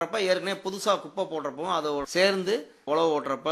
அப்ப ஏற்கனவே புதுசா குப்பை போடுறப்போ அது சேர்ந்து உழவு ஓட்டுறப்ப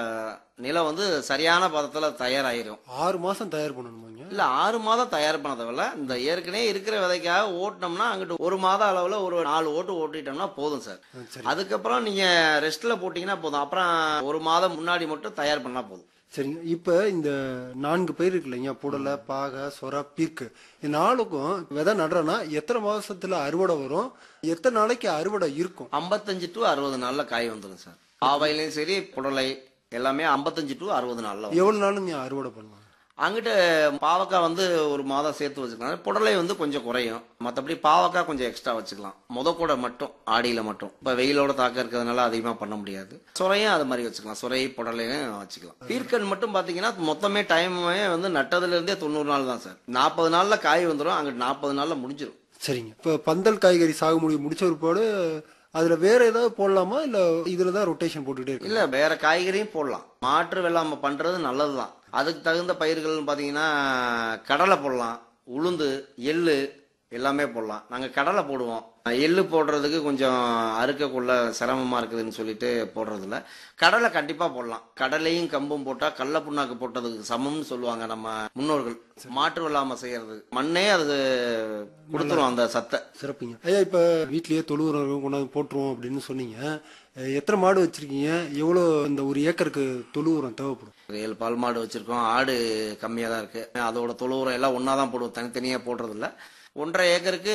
நிலம் வந்து சரியான பதத்துல தயாராயிரும் ஆறு மாசம் தயார் பண்ணணுமாங்க இல்ல ஆறு மாதம் தயார் பண்ணதவில்ல இந்த ஏற்கனவே இருக்கிற விதைக்காக ஓட்டினோம்னா அங்கிட்டு ஒரு மாதம் அளவுல ஒரு நாலு ஓட்டு ஓட்டிட்டோம்னா போதும் சார் சரி அதுக்கப்புறம் நீங்க ரெஸ்ட்ல போட்டீங்கன்னா போதும் அப்புறம் ஒரு மாதம் முன்னாடி மட்டும் தயார் பண்ணா போதும் சரிங்க இப்ப இந்த நான்கு பயிர் இருக்கு இல்லைங்க புடலை பாகை சொர பீர்க்கு இந்த நாளுக்கும் விதை நடுறோன்னா எத்தனை மாசத்துல அறுவடை வரும் எத்தனை நாளைக்கு அறுவடை இருக்கும் ஐம்பத்தஞ்சு டு அறுபது நாள்ல காய் வந்துடும் சார் ஆவையிலையும் சரி புடலை எல்லாமே ஐம்பத்தஞ்சு டு அறுபது நாள்ல வரும். எவ்வளவு நாள் நீங்க அறுவடை பண்ணலாம் அங்கிட்டு பாவக்காய் வந்து ஒரு மாதம் சேர்த்து வச்சுக்கலாம் புடலை வந்து கொஞ்சம் குறையும் மற்றபடி பாவக்காய் கொஞ்சம் எக்ஸ்ட்ரா வச்சுக்கலாம் முத கூட மட்டும் ஆடியில மட்டும் இப்போ வெயிலோட தாக்கம் இருக்கிறதுனால அதிகமாக பண்ண முடியாது சுரையும் அது மாதிரி வச்சுக்கலாம் சுரை புடலையும் வச்சுக்கலாம் பீர்க்கன் மட்டும் பார்த்தீங்கன்னா மொத்தமே டைமே வந்து நட்டதுல இருந்தே தொண்ணூறு நாள் தான் சார் நாற்பது நாள்ல காய் வந்துடும் அங்கிட்டு நாற்பது நாள்ல முடிஞ்சிடும் சரிங்க இப்ப பந்தல் காய்கறி சாகுபடி முடிச்ச பிற்பாடு அதுல வேற ஏதாவது போடலாமா இல்ல இதுலதான் ரொட்டேஷன் போட்டுட்டே இருக்கு இல்ல வேற காய்கறியும் போடலாம் மாற்று வெள்ளாமை பண்றது நல்லதுதான் அதுக்கு தகுந்த பயிர்கள்னு பாத்தீங்கன்னா கடலை போடலாம் உளுந்து எள்ளு எல்லாமே போடலாம் நாங்க கடலை போடுவோம் எள்ளு போடுறதுக்கு கொஞ்சம் அறுக்கக்குள்ள சிரமமா இருக்குதுன்னு சொல்லிட்டு போடுறதில்ல கடலை கண்டிப்பா போடலாம் கடலையும் கம்பும் போட்டா கடல புண்ணாக்கு போட்டதுக்கு சமம்னு சொல்லுவாங்க நம்ம முன்னோர்கள் மாற்று வெள்ளாமை செய்யறது மண்ணே அது கொடுத்துரும் அந்த சத்தை சிறப்புங்க ஐயா இப்ப வீட்லயே தொழு உரம் கொண்டாந்து போட்டுருவோம் அப்படின்னு சொன்னீங்க அஹ் எத்தனை மாடு வச்சிருக்கீங்க எவ்வளவு இந்த ஒரு ஏக்கருக்கு தொழு உரம் தேவைப்படும் ஏழு பால் மாடு வச்சிருக்கோம் ஆடு கம்மியாக தான் இருக்கு அதோட தொழு உரம் எல்லாம் ஒன்றா தான் போடுவோம் தனித்தனியாக போடுறதில்ல ஒன்றரை ஏக்கருக்கு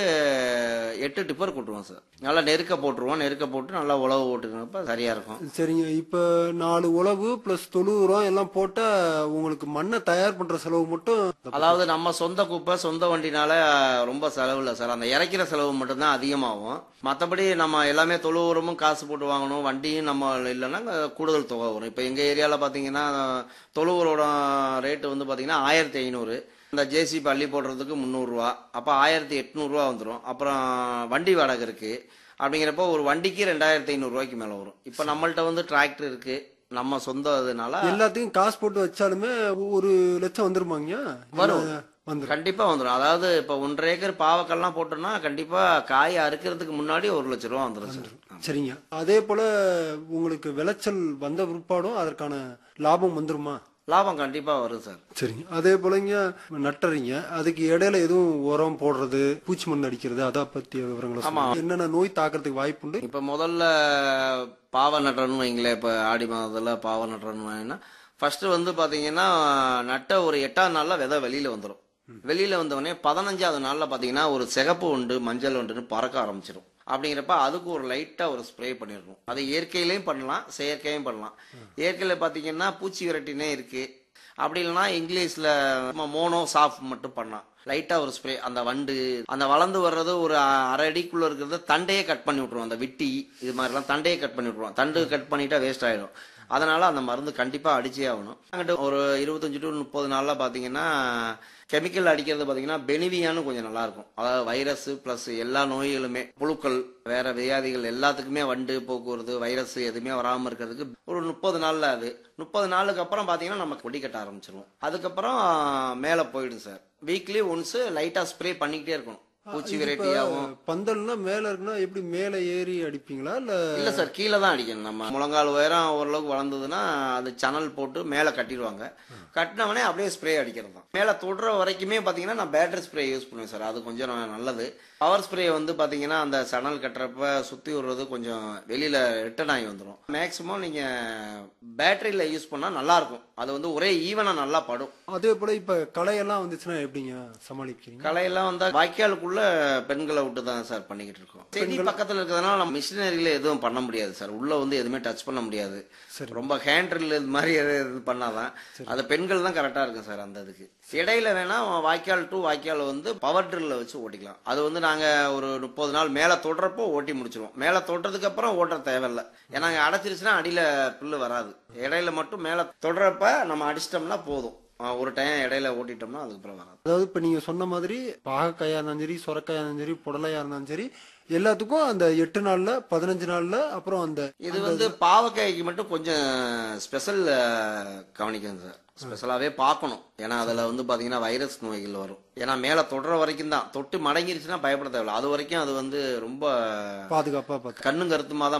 எட்டு டிப்பர் கொட்டுவோம் சார் நல்லா நெருக்க போட்டுருவோம் நெருக்க போட்டு நல்லா உழவு ஓட்டுக்கிறப்ப சரியா இருக்கும் சரிங்க இப்ப நாலு உழவு பிளஸ் தொழு உரம் எல்லாம் போட்டா உங்களுக்கு மண்ணை தயார் பண்ற செலவு மட்டும் அதாவது நம்ம சொந்த குப்பை சொந்த வண்டினால ரொம்ப செலவு இல்லை சார் அந்த இறக்கிற செலவு மட்டும்தான் அதிகமாகும் மற்றபடி நம்ம எல்லாமே தொழு உரமும் காசு போட்டு வாங்கணும் வண்டியும் நம்ம இல்லைன்னா கூடுதல் தொகை வரும் இப்போ எங்கள் ஏரியாவில் பார்த்தீங்கன்னா தொழு உரோட ரேட்டு வந்து பார்த்தீங்கன்னா ஆயிரத்தி ஐநூறு இந்த ஜேசிபி அள்ளி போடுறதுக்கு முந்நூறுரூவா அப்போ ஆயிரத்தி எட்நூறுரூவா வந்துடும் அப்புறம் வண்டி வாடகை இருக்குது அப்படிங்கிறப்போ ஒரு வண்டிக்கு ரெண்டாயிரத்தி ஐநூறுரூவாய்க்கு மேலே வரும் இப்போ நம்மள்ட்ட வந்து டிராக்டர் இருக்குது நம்ம சொந்த இதுனால எல்லாத்தையும் காசு போட்டு வச்சாலுமே ஒரு லட்சம் வந்துருமாங்க வரும். வந்துரும் கண்டிப்பா வந்துடும் அதாவது இப்ப ஒன்றரை ஏக்கர் பாவக்கெல்லாம் போட்டோம்னா கண்டிப்பா காய் அறுக்கிறதுக்கு முன்னாடி ஒரு லட்ச ரூபா வந்துடும் சார் சரிங்க அதே போல உங்களுக்கு விளைச்சல் வந்த பிற்பாடும் அதற்கான லாபம் வந்துருமா லாபம் கண்டிப்பா வரும் சார் சரிங்க அதே போலங்க நட்டுறீங்க அதுக்கு இடையில எதுவும் உரம் போடுறது பூச்சி மருந்து அடிக்கிறது அதை பத்திய விவரங்களை சொல்லுங்க. என்னென்ன நோய் தாக்கிறதுக்கு வாய்ப்புண்டு இப்ப முதல்ல பாவை நட்டுறன்னு வைங்களேன் இப்ப ஆடி மாதத்துல பாவை நட்டுறன்னு வைங்கன்னா ஃபர்ஸ்ட் வந்து பாத்தீங்கன்னா நட்ட ஒரு எட்டாவது நாள்ல விதை வெளியில வந்துடும் வெளியில வந்த உடனே பதினஞ்சாவது நாள்ல பாத்தீங்கன்னா ஒரு சிகப்பு உண்டு மஞ்சள் உண்டுன்னு பறக்க ஆரம்பிச்சிடும் அப்படிங்கிறப்ப அதுக்கு ஒரு லைட்டா ஒரு ஸ்ப்ரே பண்ணிடணும் அது இயற்கையிலையும் பண்ணலாம் செயற்கையும் பண்ணலாம் இயற்கையில பாத்தீங்கன்னா பூச்சி விரட்டினே இருக்கு அப்படி இல்லைன்னா இங்கிலீஷ்ல மோனோ சாஃப் மட்டும் பண்ணலாம் லைட்டா ஒரு ஸ்ப்ரே அந்த வண்டு அந்த வளர்ந்து வர்றது ஒரு அ- அரை அடிக்குள்ள இருக்கிறத தண்டையே கட் பண்ணி விட்டுருவோம் அந்த விட்டி இது மாதிரிலாம் தண்டையே கட் பண்ணி விட்டுருவோம் தண்டு கட் பண்ணிட்டா வேஸ்ட் ஆயிடும் அதனால அந்த மருந்து கண்டிப்பா அடிச்சே ஆகணும் அங்கிட்டு ஒரு இருபத்தஞ்சு டு முப்பது நாள்ல பாத்தீங்கன்னா கெமிக்கல் அடிக்கிறது பாத்தீங்கன்னா பெனிவியான்னு கொஞ்சம் நல்லா இருக்கும் அதாவது வைரஸ் பிளஸ் எல்லா நோய்களுமே புழுக்கள் வேற வியாதிகள் எல்லாத்துக்குமே வண்டு போக்குவரத்து வைரஸ் எதுவுமே வராம இருக்கிறதுக்கு ஒரு முப்பது நாள்ல அது முப்பது நாளுக்கு அப்புறம் பாத்தீங்கன்னா நம்ம கொடி கட்ட ஆரம்பிச்சிருவோம் அதுக்கப்புறம் மேல போயிடும் சார் வீக்லி ஒன்ஸ் லைட்டா ஸ்ப்ரே பண்ணிக்கிட்டே இருக்கணும் பூச்சி வெரைட்டியாவும் பந்தல்னா மேல இருக்குன்னா எப்படி மேல ஏறி அடிப்பீங்களா இல்ல இல்ல சார் கீழே தான் அடிக்கணும் நம்ம முழங்கால் உயரம் ஓரளவுக்கு வளர்ந்ததுன்னா அது சணல் போட்டு மேலே கட்டிடுவாங்க கட்டினவனே அப்படியே ஸ்ப்ரே அடிக்கிறது தான் மேலே தொடுற வரைக்குமே பார்த்தீங்கன்னா நான் பேட்டரி ஸ்ப்ரே யூஸ் பண்ணுவேன் சார் அது கொஞ்சம் ந- நல்லது பவர் ஸ்ப்ரே வந்து பார்த்தீங்கன்னா அந்த சணல் கட்டுறப்ப சுற்றி விடுறது கொஞ்சம் வெளியில் ரிட்டர்ன் ஆகி வந்துடும் மேக்ஸிமம் நீங்கள் பேட்டரியில் யூஸ் பண்ணால் நல்லா இருக்கும் அது வந்து ஒரே ஈவனாக நல்லா படும் அதே போல இப்ப களையெல்லாம் வந்துச்சுன்னா எப்படிங்க சமாளிக்கிறீங்க கலையெல்லாம் வந்தா வாய்க்காலுக்குள்ள பெண்களை விட்டு தான் சார் பண்ணிக்கிட்டு இருக்கோம் செடி பக்கத்துல இருக்கிறதுனால நம்ம மிஷினரியில எதுவும் பண்ண முடியாது சார் உள்ள வந்து எதுவுமே டச் பண்ண முடியாது ரொம்ப ஹேண்ட் ட்ரில் இது மாதிரி எது இது பண்ணாதான் அது பெண்கள் தான் கரெக்டா இருக்கும் சார் அந்த இதுக்கு இடையில வேணா வாய்க்கால் டு வாய்க்கால் வந்து பவர் ட்ரில்ல வச்சு ஓட்டிக்கலாம் அது வந்து நாங்க ஒரு முப்பது நாள் மேல தொடுறப்போ ஓட்டி முடிச்சிருவோம் மேல தொட்டதுக்கு அப்புறம் ஓட்ட தேவையில்ல ஏன்னா அங்க அடைச்சிருச்சுன்னா அடியில புல்லு வராது இடையில மட்டும் மேல தொடுறப்ப நம்ம அடிச்சிட்டோம்னா போதும் ஆஹ் ஒரு டைம் இடையில ஓட்டிட்டோம்னா அதுக்கப்புறம் வராது அதாவது இப்ப நீங்க சொன்ன மாதிரி பாகக்காயா இருந்தாலும் சரி சொரக்காயா இருந்தாலும் சரி புடலையா இருந்தாலும் சரி எல்லாத்துக்கும் அந்த எட்டு நாள்ல பதினஞ்சு நாள்ல அப்புறம் அந்த இது வந்து பாவக்காய்க்கு மட்டும் கொஞ்சம் ஸ்பெஷல் கவனிக்கணும் சார் ஸ்பெஷலாவே பார்க்கணும் ஏன்னா அதுல வந்து பாத்தீங்கன்னா வைரஸ் நோய்கள் வரும் ஏன்னா மேல தொடுற வரைக்கும் தான் தொட்டு மடங்கிருச்சுன்னா பயப்பட தேவையில்ல அது வரைக்கும் அது வந்து ரொம்ப பாதுகாப்பா பார்த்து கண்ணும் கருத்துமா தான்